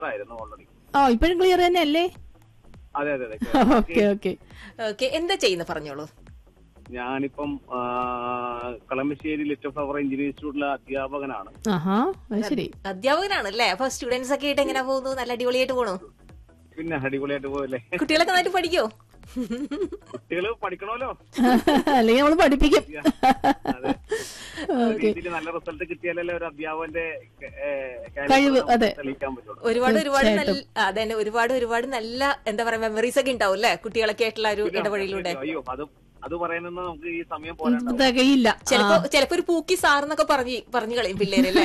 ആയിരുന്നു ഓൾറെഡി ഓ ഇപ്പോഴും ക്ലിയർ തന്നെ അല്ലേ അതെ അതെ അതെ ഓക്കെ ഓക്കെ ഓക്കെ എന്താ ചെയ്യുന്ന പറഞ്ഞോളൂ ഞാനിപ്പം ആ, കളമശ്ശേരി ലിറ്റർ ഫ്ലവർ എഞ്ചിനീയറിംഗ് ഇൻസ്റ്റിറ്റ്യൂട്ടിലെ അധ്യാപകനാണ് ആഹാ അത് ശരി അധ്യാപകനാണല്ലേ അപ്പൊ സ്റ്റുഡൻസ് ഒക്കെ ആയിട്ട് എങ്ങനെ പോകുന്നു നല്ല അടിപൊളിയായിട്ട് പോണു പിന്നെ അടിപൊളിയായിട്ട് പോയല്ലേ കുട്ടികളൊക്കെ നന്നായിട്ട് പഠിക്കോ കുട്ടികൾ പഠിക്കണമല്ലോ അല്ലെങ്കിൽ നമ്മൾ പഠിപ്പിക്കും അതെ ഓക്കെ രീതിയിൽ നല്ല റിസൾട്ട് കിട്ടിയാലല്ലേ ഒരു അധ്യാപകന്റെ ഏ, കഴിവ്, നമുക്ക് അതെ. തെളിയിക്കാൻ പറ്റുള്ളൂ ഒരുപാട് ഒരുപാട് നല്ല അതന്നെ ഒരുപാട് ഒരുപാട് നല്ല എന്താ പറയാ മെമ്മറീസ് ഒക്കെ ഉണ്ടാവും അല്ലേ കുട്ടികളൊക്കെ ആയിട്ടുള്ള ഒരു ഇടവഴിയിലൂടെ അയ്യോ അത് അത് പറയുന്നത് നമുക്ക് ഈ സമയം പോരാണ്ടാവും തികയില്ല ചിലപ്പോ ചിലപ്പോ ഒരു പൂക്കി സാറെന്നൊക്കെ പറഞ്ഞു പറഞ്ഞു കളയും പിള്ളേരല്ലേ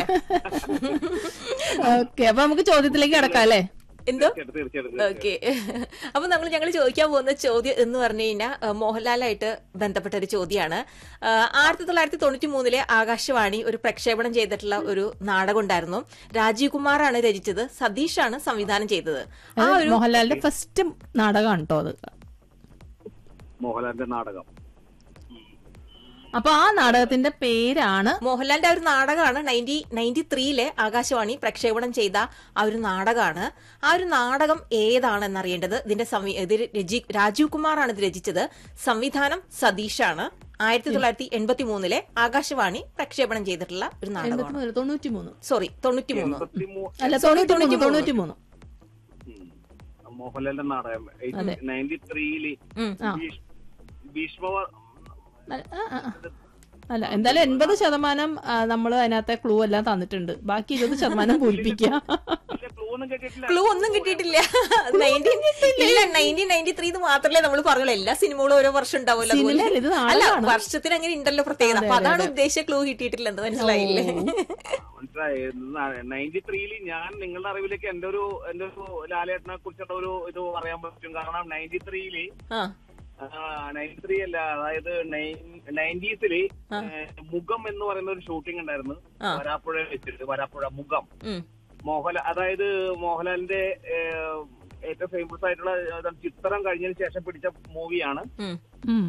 ഓക്കെ അപ്പൊ നമുക്ക് ചോദ്യത്തിലേക്ക് കിടക്കാം അല്ലേ എന്തോ തീർച്ചയായിട്ടും തീർച്ചയായിട്ടും ഓക്കെ അപ്പൊ നമ്മൾ ഞങ്ങൾ ചോദിക്കാൻ പോകുന്ന ചോദ്യം എന്ന് പറഞ്ഞു കഴിഞ്ഞാൽ മോഹൻലാലായിട്ട് ബന്ധപ്പെട്ട ഒരു ചോദ്യമാണ് ആ, ആയിരത്തി തൊള്ളായിരത്തി തൊണ്ണൂറ്റി മൂന്നിലെ ആകാശവാണി ഒരു പ്രക്ഷേപണം ചെയ്തിട്ടുള്ള ഒരു നാടകം ഉണ്ടായിരുന്നു രാജീവ് കുമാറാണ് രചിച്ചത് സതീഷാണ് സംവിധാനം ചെയ്തത് ആ അത് ഒരു മോഹൻലാലിന്റെ ഫസ്റ്റ് നാടകമാണ് കേട്ടോ അത് മോഹൻലാലിന്റെ നാടകം അപ്പൊ ആ നാടകത്തിന്റെ പേരാണ് മോഹൻലാലിന്റെ ആ ഒരു നാടകമാണ് നയൻറ്റി നയൻറ്റി ത്രീയിലെ ആകാശവാണി പ്രക്ഷേപണം ചെയ്ത ആ ഒരു നാടകമാണ് ആ ഒരു നാടകം ഏതാണെന്ന് അറിയേണ്ടത് ഇതിന്റെ സംവി- ഇത് രചി രാജീവ് കുമാറാണ് ഇത് രചിച്ചത് സംവിധാനം സതീഷാണ് ആയിരത്തി തൊള്ളായിരത്തി എൺപത്തി മൂന്നിലെ ആകാശവാണി പ്രക്ഷേപണം ചെയ്തിട്ടുള്ള ഒരു നാടകമാണ് എൺപത്തിമൂന്ന് തൊണ്ണൂറ്റി മൂന്ന് സോറി തൊണ്ണൂറ്റി മൂന്ന് എൺപത്തിമൂ- അല്ല തൊണ്ണൂറ്റി മൂന്ന് തൊണ്ണൂറ്റി മൂന്ന് ഉം. മോഹൻലാലിന്റെ നാടകം നയൻറ്റി ത്രീയില് ഉം. ഭീഷ്മ അല്ല, ആ, ആ, ആ. അല്ല എന്തായാലും എൺപത് ശതമാനം നമ്മൾ അതിനകത്തെ ക്ലൂ എല്ലാം തന്നിട്ടുണ്ട് ബാക്കി ഇരുപത് ശതമാനം പൂരിപ്പിക്കുക ക്ലൂ ഒന്നും കേട്ടിട്ടില്ല ക്ലൂ ഒന്നും കിട്ടിയിട്ടില്ല നയൻറ്റീൻ ഇല്ല നയൻറ്റീൻ നയൻറ്റി ത്രീ മാത്രമല്ലേ നമ്മൾ പറഞ്ഞുള്ളൂ എല്ലാ സിനിമകളും ഓരോ വർഷം ഉണ്ടാവുമല്ലോ അതുപോലെ. സിനിമയല്ല, ഇത് അല്ല നാടകമാണ്. വർഷത്തിന് അങ്ങനെ ഉണ്ടല്ലോ പ്രത്യേകത അപ്പൊ അതാണ് ഉദ്ദേശിച്ച ക്ലൂ കിട്ടിയിട്ടില്ലെന്ന് മനസ്സിലായില്ലേ മനസ്സിലായി നയൻറ്റി ത്രീയില് ഞാൻ നിങ്ങളുടെ അറിവിലേക്ക് എന്റെ ഒരു എന്റെ ഒരു ലാലേട്ടനെ കുറിച്ചുള്ള ഒരു ഇത് പറയാൻ പറ്റും കാരണം നയൻറ്റി ത്രീയില് ആ നയൻറ്റി ത്രീ അല്ല അതായത് നയൻറ്റീസില് മുഖം എന്ന് പറയുന്ന ഒരു ഷൂട്ടിംഗ് ഉണ്ടായിരുന്നു ആ. വരാപ്പുഴ വെച്ചിട്ട് വരാപ്പുഴ മുഖം ഉം. മോഹൻലാൽ അതായത് മോഹൻലാലിന്റെ ഏഹ്, ഏറ്റവും ഫേമസ് ആയിട്ടുള്ള ഏഹ്, ചിത്രം കഴിഞ്ഞതിന് ശേഷം പിടിച്ച മൂവിയാണ് ഉം. ഉം.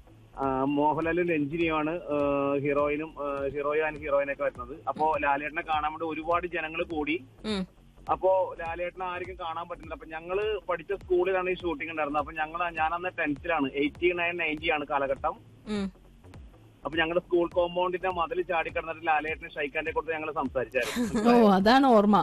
മോഹൻലാലും രഞ്ജിനിയുമാണ് ഏഹ്, ഹീറോയിനും ഏഹ്, ഹീറോയും ആൻഡ് ഹീറോയിനൊക്കെ വരുന്നത് അപ്പോ ലാലേട്ടനെ കാണാൻ വേണ്ടി ഒരുപാട് ജനങ്ങൾ കൂടി ഉം. അപ്പോ ലാലേട്ടനെ ആർക്കും കാണാൻ പറ്റുന്നില്ല അപ്പൊ ഞങ്ങള് പഠിച്ച സ്കൂളിലാണ് ഈ ഷൂട്ടിംഗ് ഉണ്ടായിരുന്നത് അപ്പൊ ഞങ്ങൾ ഞാൻ അന്ന് ടെൻത്തിലാണ് എയ്റ്റി നയൻ നയൻറ്റി ആണ് കാലഘട്ടം ഉം. അപ്പൊ ഞങ്ങളുടെ സ്കൂൾ കോമ്പൗണ്ടിന്റെ മതിൽ ചാടി കിടന്നിട്ട് ലാലേട്ടനെ ഷൈക്കാന്റെ കൊടുത്ത് ഞങ്ങൾ സംസാരിച്ചായിരുന്നു ഓ അതാണ് ഓർമ്മ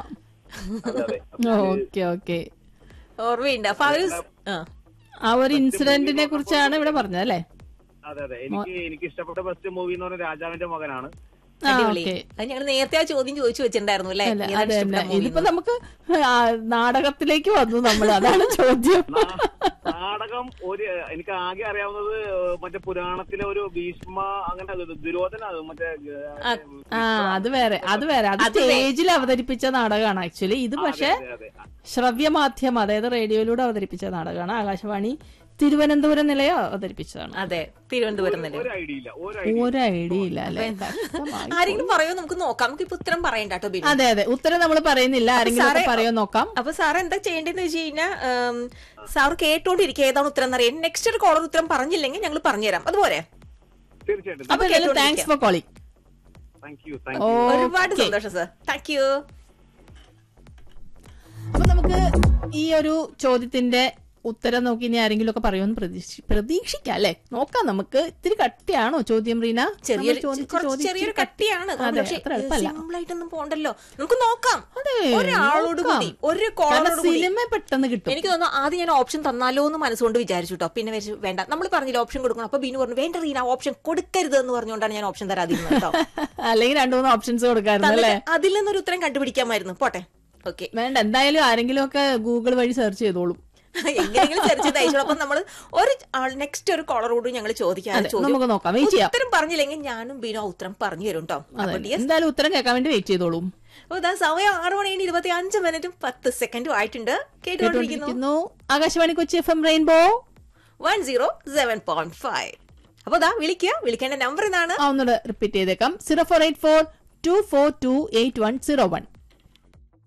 അതെ അതെ അപ്പൊ ഓക്കെ ഓക്കെ ഓർമ്മയുണ്ട് അപ്പൊ അവര് സ്- ആ. ആ ഒരു ഇൻസിഡന്റിനെ കുറിച്ചാണ് ഇവിടെ പറഞ്ഞത് അല്ലേ അതെ അതെ എനിക്ക് എനിക്ക് ഇഷ്ടപ്പെട്ട ബെസ്റ്റ് മൂവി എന്ന് പറഞ്ഞ രാജാവിന്റെ മകനാണ് ആ അടിപൊളി ഓക്കെ അത് ഞങ്ങൾ നേരത്തെ ആ ചോദ്യം ചോദിച്ചു വെച്ചിട്ടുണ്ടായിരുന്നു അല്ലെ അല്ല അതെ തന്നെ ഇതിപ്പോ നമുക്ക് ആ, നാടകത്തിലേക്ക് വന്നു നമ്മൾ അതാണ് ചോദ്യം നാ- നാടകം ഒരു എനിക്ക് ആകെ അറിയാവുന്നത് മറ്റേ പുരാണത്തിലെ ഒരു ഭീഷ്മ അങ്ങനെ അത് ദുരോധന അത് മറ്റേ ഏഹ്, ആ അത് വേറെ അത് വേറെ അത് സ്റ്റേജിൽ അവതരിപ്പിച്ച നാടകമാണ് ആക്ച്വലി ഇത് പക്ഷെ അതെ, അതെ. ശ്രവ്യമാധ്യമം അതായത് റേഡിയോയിലൂടെ അവതരിപ്പിച്ച നാടകമാണ് ആകാശവാണി തിരുവനന്തപുരം നിലയം അവതരിപ്പിച്ചതാണ് അതെ തിരുവനന്തപുരം നിലയം ഒരു ഐഡിയ ഇല്ല ഒരു ഐഡിയ ഒരു ഐഡിയ ഇല്ല അല്ലെ കഷ്ടമായി. ആരെങ്കിലും പറയോ നമുക്ക് നോക്കാം നമുക്ക് ഇപ്പൊ ഉത്തരം പറയണ്ട കേട്ടോ ബിനു അതെ അതെ ഉത്തരം നമ്മൾ പറയുന്നില്ല ആരെങ്കിലും ഒക്കെ സാറേ, പറയോ നോക്കാം അപ്പൊ സാർ എന്താ ചെയ്യേണ്ടതെന്ന് വെച്ച് കഴിഞ്ഞാൽ സാർ കേട്ടോണ്ടിരിക്കുക ഏതാണ് ഉത്തരം എന്നറിയാം നെക്സ്റ്റ് ഒരു കോളർ ഉത്തരം പറഞ്ഞില്ലെങ്കിൽ ഞങ്ങൾ പറഞ്ഞുതരാം അതുപോലെ തീർച്ചയായിട്ടും അപ്പൊ എന്തായാലും thanks for calling thank you thank you ഒരുപാട് സന്തോഷം സാർ താങ്ക് യു അപ്പൊ നമുക്ക് ഈ ഒരു ചോദ്യത്തിന്റെ ഉത്തരം നോക്കി ഇനി ആരെങ്കിലും ഒക്കെ പറയുമെന്ന് പ്രതീക്ഷി പ്രതീക്ഷിക്കാം അല്ലെ നോക്കാം നമുക്ക് ഇത്തിരി കട്ടിയാണോ ചോദ്യം റീന ചെറിയൊരു നമ്മൾ ചോദിച്ച് കുറച്ച് ചോദിച്ച് ചെറിയൊരു കട്ടി- കട്ടിയാണ് അതെ, പക്ഷെ അത്ര എളുപ്പമല്ല. സിമ്പിൾ ആയിട്ടൊന്നും പോണ്ടല്ലോ നമുക്ക് നോക്കാം അതെ, ഒരാളോട് നോക്കാം. കൂടി ഒരു കാരണം കോളറോട് കൂടി സിനിമ പെട്ടെന്ന് കിട്ടും എനിക്ക് തോന്നുന്നു ആദ്യം ഞാൻ ഓപ്ഷൻ തന്നാലോ എന്ന് മനസ്സുകൊണ്ട് വിചാരിച്ചു കേട്ടോ പിന്നെ വെച്ച് വേണ്ട നമ്മൾ പറഞ്ഞില്ല ഓപ്ഷൻ കൊടുക്കണം അപ്പൊ ബിനു പറഞ്ഞു വേണ്ട റീന ഓപ്ഷൻ കൊടുക്കരുത് എന്ന് പറഞ്ഞുകൊണ്ടാണ് ഞാൻ ഓപ്ഷൻ തരാതിരുന്നത് കേട്ടോ അല്ലെങ്കിൽ രണ്ടു മൂന്ന് ഓപ്ഷൻസ് കൊടുക്കായിരുന്നു അല്ലേ തന്നിട്ട് അതിൽ നിന്നൊരു ഉത്തരം കണ്ടുപിടിക്കാമായിരുന്നു പോട്ടെ ഓക്കെ വേണ്ട എന്തായാലും ആരെങ്കിലും ഒക്കെ ഗൂഗിൾ വഴി സെർച്ച് ചെയ്തോളും എങ്ങനെയെങ്കിലും സെർച്ച് ചെയ്ത് അയച്ചോളൂ അപ്പൊ നമ്മൾ ഒരു നെക്സ്റ്റ് ഒരു കോളറോട് ഞങ്ങൾ ചോദിക്കാൻ അതെ ചോദ്യം നമുക്ക് നോക്കാം വെയിറ്റ് ചെയ്യാം ഉത്തരം പറഞ്ഞില്ലെങ്കിൽ ഞാനും ബിനു ആ ഉത്തരം പറഞ്ഞു തരും കേട്ടോ അതെ അപ്പൊ ഡിയർ എന്തായാലും ഉത്തരം കേൾക്കാൻ വേണ്ടി വെയിറ്റ് ചെയ്തോളും ഓ ദാ സമയം ആറ് മണിയുടെ ഇരുപത്തി അഞ്ച് മിനിറ്റും പത്ത് സെക്കൻഡും ആയിട്ടുണ്ട് കേട്ടുകൊണ്ടിരിക്കുന്നു കേട്ടോണ്ടിരിക്കുന്നു Akashvani Kochi F M rainbow one zero seven point five അപ്പൊ ദാ വിളിക്കുക വിളിക്കേണ്ട നമ്പർ ഇതാണ് ആ ഒന്നുകൂടെ റിപ്പീറ്റ് ചെയ്തേക്കാം zero four eight four two four two eight one zero one